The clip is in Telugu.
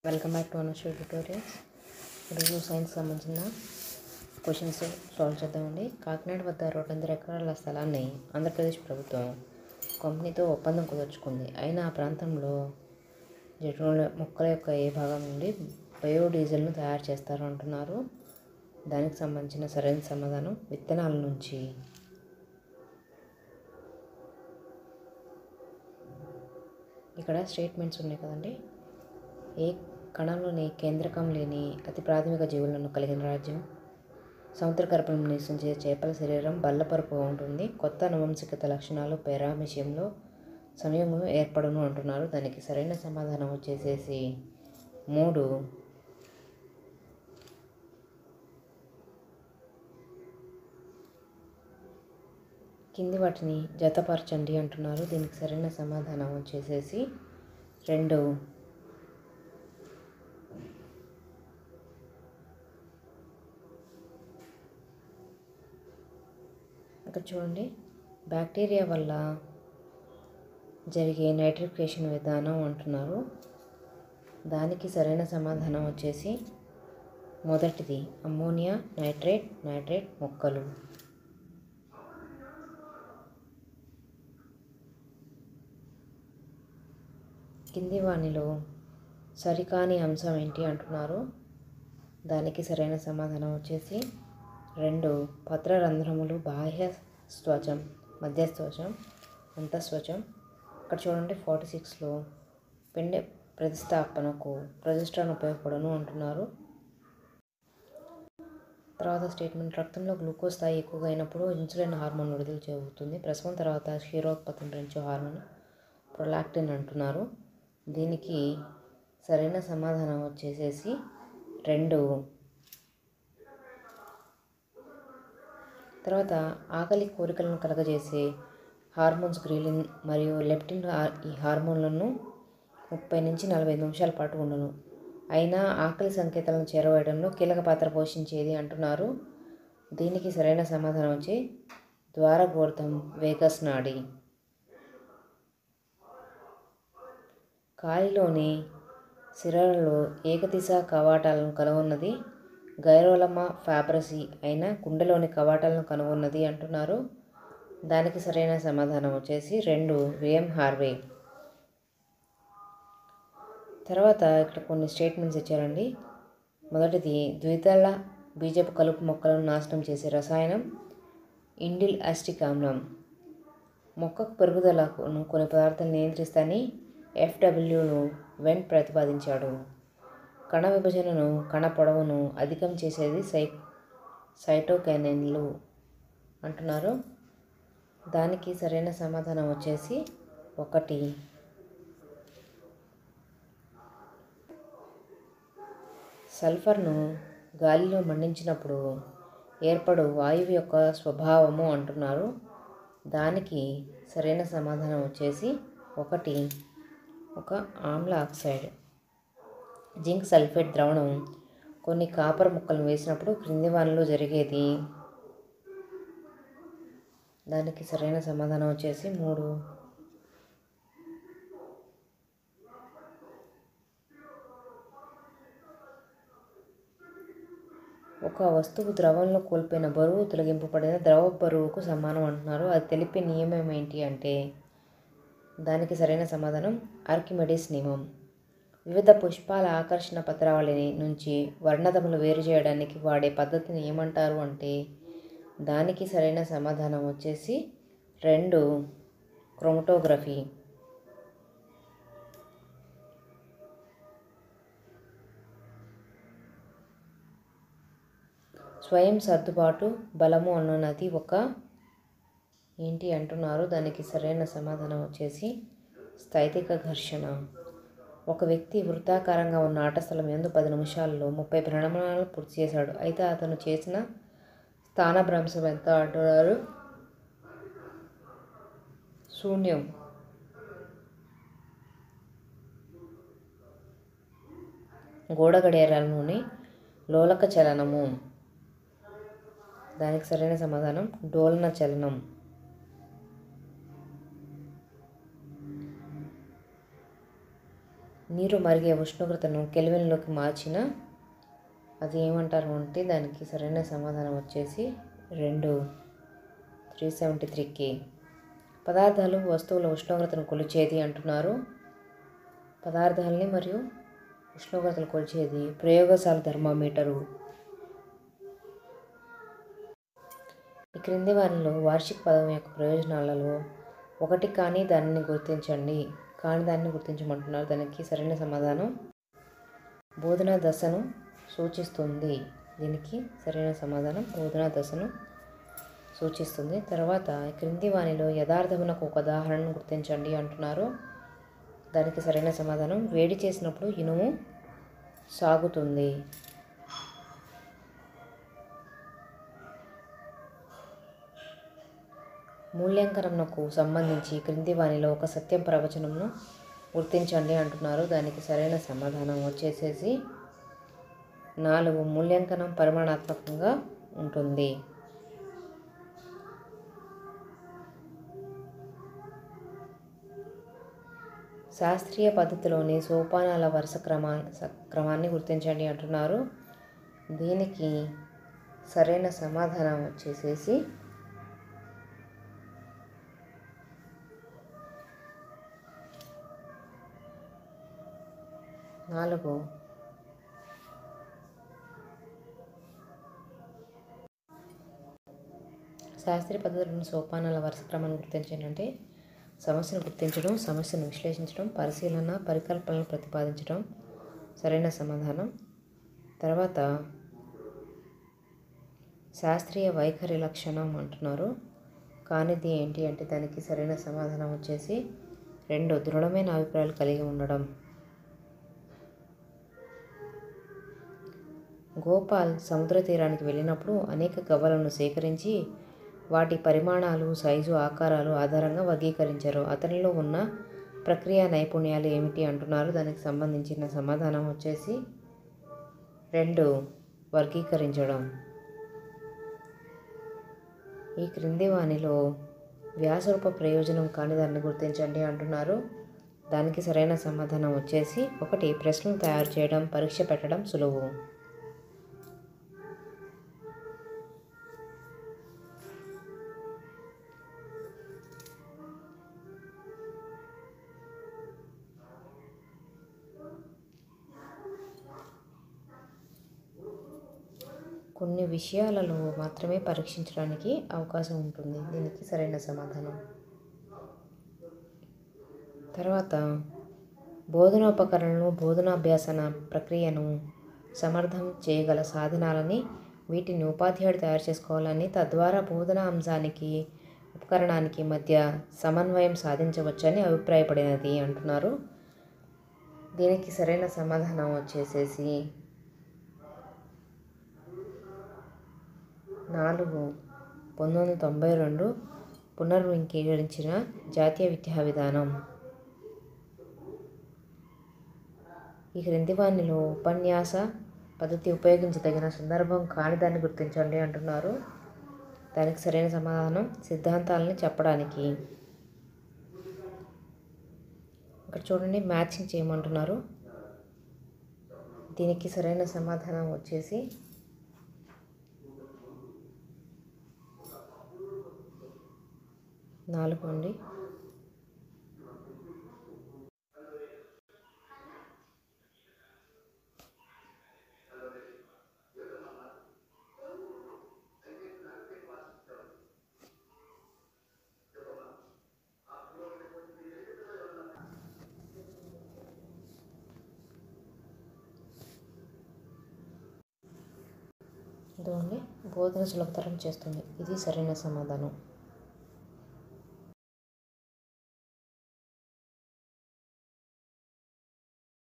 welcome back to Anaswara tutorials ఈరోజు సైన్స్ సంబంధించిన క్వశ్చన్స్ సాల్వ్ చేద్దామండి కాకినాడ వద్ద రెండొందల ఎకరాల స్థలాన్ని ఆంధ్రప్రదేశ్ ప్రభుత్వం కంపెనీతో ఒప్పందం కుదుర్చుకుంది అయినా ఆ ప్రాంతంలో జెట్రోల మొక్కల యొక్క ఏ భాగం నుండి బయోడీజిల్ను తయారు చేస్తారు అంటున్నారు దానికి సంబంధించిన సరైన సమాధానం విత్తనాల నుంచి ఇక్కడ స్టేట్మెంట్స్ ఉన్నాయి కదండి ఏ కణంలోని కేంద్రకం లేని అతి ప్రాథమిక జీవులను కలిగిన రాజ్యం సముద్ర గర్భంలో నివసించే చేపల శరీరం బల్లపరుపుగా ఉంటుంది కొత్త అనువంశికత లక్షణాలు పేరామిషయంలో సమయము ఏర్పడును అంటున్నారు దానికి సరైన సమాధానం వచ్చేసేసి మూడు కింది వాటిని జతపరచండి అంటున్నారు దీనికి సరైన సమాధానం వచ్చేసేసి రెండు ఇక్కడ చూడండి బ్యాక్టీరియా వల్ల జరిగే నైట్రిఫికేషన్ విధానం అంటున్నారు దానికి సరైన సమాధానం వచ్చేసి మొదటిది అమ్మోనియా నైట్రేట్ నైట్రేట్ మొక్కలు కింది వానిలో సరికాని అంశం ఏంటి అంటున్నారు దానికి సరైన సమాధానం వచ్చేసి రెండు పత్రరంధ్రములు బాహ్య త్వచం మధ్య త్వచం అంతఃస్వచం ఇక్కడ చూడండి ఫార్టీ సిక్స్లో పిండి ప్రతిస్థాపనకు ప్రతిష్టాన ఉపయోగపడను అంటున్నారు తర్వాత స్టేట్మెంట్ రక్తంలో గ్లూకోజ్ స్థాయి ఎక్కువగా అయినప్పుడు ఇన్సులిన్ హార్మోన్ విడుదల జరుగుతుంది ప్రసవం తర్వాత క్షీరోత్పత్తిని పెంచే హార్మోన్ ప్రొలాక్టిన్ అంటున్నారు దీనికి సరైన సమాధానం వచ్చేసేసి రెండు తర్వాత ఆకలి కోరికలను కలగజేసే హార్మోన్స్ గ్రీలిన్ మరియు లెప్టిన్ ఈ హార్మోన్లను ముప్పై నుంచి నలభై నిమిషాల పాటు ఉండను అయినా ఆకలి సంకేతాలను చేరవేయడంలో కీలక పాత్ర పోషించేది అంటున్నారు దీనికి సరైన సమాధానం వచ్చి ద్వారగోర్ధం వేగస్ నాడి కాలిలోని సిరలలో ఏకదిశ కవాటాలను కనుగొన్నది గైరోలమా ఫ్యాబ్రసి అయిన గుండెలోని కవాటాలను కనుగొన్నది అంటున్నారు దానికి సరైన సమాధానం వచ్చేసి రెండు విఎం హార్వే తర్వాత ఇక్కడ కొన్ని స్టేట్మెంట్స్ ఇచ్చారండి మొదటిది ద్విదళ బీజపు కలుపు మొక్కలను నాశనం చేసే రసాయనం ఇండిల్ అస్టిక్ ఆమ్లం మొక్కకు పెరుగుదలను కొన్ని పదార్థాలు నియంత్రిస్తాయని ఎఫ్డబ్ల్యూను వెన్ ప్రతిపాదించాడు కణ విభజనను కణ పొడవును అధికం చేసేది సై సైటోకైనెన్లు అంటున్నారు దానికి సరైన సమాధానం వచ్చేసి ఒకటి సల్ఫర్ను గాలిలో మండించినప్పుడు ఏర్పడు వాయువు యొక్క స్వభావము అంటున్నారు దానికి సరైన సమాధానం వచ్చేసి ఒకటి ఒక ఆమ్ల ఆక్సైడ్ జింక్ సల్ఫేట్ ద్రవణం కొన్ని కాపర్ ముక్కలను వేసినప్పుడు క్రింది వానలో జరిగేది దానికి సరైన సమాధానం వచ్చేసి మూడు ఒక వస్తువు ద్రవంలో కోల్పోయిన బరువు తొలగింపబడిన ద్రవ బరువుకు సమానం అంటున్నారు అది తెలిపే నియమం ఏంటి అంటే దానికి సరైన సమాధానం ఆర్కిమెడిస్ నియమం వివిధ పుష్పాల ఆకర్షణ పత్రావళిని నుంచి వర్ణదములు వేరు చేయడానికి వాడే పద్ధతిని ఏమంటారు అంటే దానికి సరైన సమాధానం వచ్చేసి రెండు క్రోమటోగ్రఫీ స్వయం సర్దుబాటు బలము అన్నది ఒక ఏంటి అంటున్నారు దానికి సరైన సమాధానం వచ్చేసి స్థైతిక ఘర్షణ ఒక వ్యక్తి వృత్తాకారంగా ఉన్న ఆట స్థలం ఎందు పది నిమిషాల్లో ముప్పై భ్రమణాలు పూర్తి చేశాడు అయితే అతను చేసిన స్థానభ్రంశం ఎంత అంటున్నారు శూన్యం గోడ గడియారాలలోని లోలక చలనము దానికి సరైన సమాధానం డోలన చలనం నీరు మరిగే ఉష్ణోగ్రతను కెల్విన్లోకి మార్చిన అది ఏమంటారు అంటే దానికి సరైన సమాధానం వచ్చేసి రెండు త్రీ సెవెంటీ త్రీ కే పదార్థాలు వస్తువుల ఉష్ణోగ్రతను కొలిచేది అంటున్నారు పదార్థాలని మరియు ఉష్ణోగ్రతలు కొలిచేది ప్రయోగశాల థర్మామీటరు ఈ క్రింది వారిలో వార్షిక పదం యొక్క ప్రయోజనాలలో ఒకటి కానీ దానిని గుర్తించండి కాని దానిని గుర్తించమంటున్నారు దానికి సరైన సమాధానం బోధనా దశను సూచిస్తుంది దీనికి సరైన సమాధానం బోధనా దశను సూచిస్తుంది తర్వాత క్రింది వానిలో యథార్థమునకు ఒక ఉదాహరణను గుర్తించండి అంటున్నారు దానికి సరైన సమాధానం వేడి చేసినప్పుడు ఇనుము సాగుతుంది మూల్యాంకనంకు సంబంధించి క్రింది వానిలో ఒక సత్యం ప్రవచనంను గుర్తించండి అంటున్నారు దానికి సరైన సమాధానం వచ్చేసేసి నాలుగు మూల్యాంకనం పరిమాణాత్మకంగా ఉంటుంది శాస్త్రీయ పద్ధతిలోని సోపానాల వరుస క్రమా క్రమాన్ని గుర్తించండి అంటున్నారు దీనికి సరైన సమాధానం వచ్చేసేసి నాలుగు శాస్త్రీయ పద్ధతులను సోపానాల వరుస క్రమాన్ని గుర్తించండి అంటే సమస్యను గుర్తించడం సమస్యను విశ్లేషించడం పరిశీలన పరికల్పనలు ప్రతిపాదించడం సరైన సమాధానం తర్వాత శాస్త్రీయ వైఖరి లక్షణం అంటున్నారు కానిది ఏంటి అంటే దానికి సరైన సమాధానం వచ్చేసి రెండు దృఢమైన అభిప్రాయాలు కలిగి ఉండడం గోపాల్ సముద్ర తీరానికి వెళ్ళినప్పుడు అనేక గవ్వలను సేకరించి వాటి పరిమాణాలు సైజు ఆకారాలు ఆధారంగా వర్గీకరించారు అతనిలో ఉన్న ప్రక్రియ నైపుణ్యాలు ఏమిటి అంటున్నారు దానికి సంబంధించిన సమాధానం వచ్చేసి రెండు వర్గీకరించడం ఈ క్రింది వానిలో వ్యాసరూప ప్రయోజనం కాని దాన్ని గుర్తించండి అంటున్నారు దానికి సరైన సమాధానం వచ్చేసి ఒకటి ప్రశ్నలు తయారు చేయడం పరీక్ష పెట్టడం సులువు కొన్ని విషయాలలో మాత్రమే పరీక్షించడానికి అవకాశం ఉంటుంది దీనికి సరైన సమాధానం తర్వాత బోధనోపకరణలు బోధనాభ్యాసన ప్రక్రియను సమర్థం చేయగల సాధనాలని వీటిని ఉపాధ్యాయుడు తయారు చేసుకోవాలని తద్వారా బోధనా అంశానికి ఉపకరణానికి మధ్య సమన్వయం సాధించవచ్చని అభిప్రాయపడినది అంటున్నారు దీనికి సరైన సమాధానం వచ్చేసేసి నాలుగు పంతొమ్మిది వందల తొంభై రెండు పునర్వింకీకరించిన జాతీయ విద్యా విధానం ఈ క్రింది వానిలో ఉపన్యాస పద్ధతి ఉపయోగించదగిన సందర్భం కాని దాన్ని గుర్తించండి అంటున్నారు దానికి సరైన సమాధానం సిద్ధాంతాలని చెప్పడానికి ఇక్కడ చూడండి మ్యాచింగ్ చేయమంటున్నారు దీనికి సరైన సమాధానం వచ్చేసి నాలుగు అండి ఇదిగోండి బోధన సులభతరం చేస్తుంది ఇది సరైన సమాధానం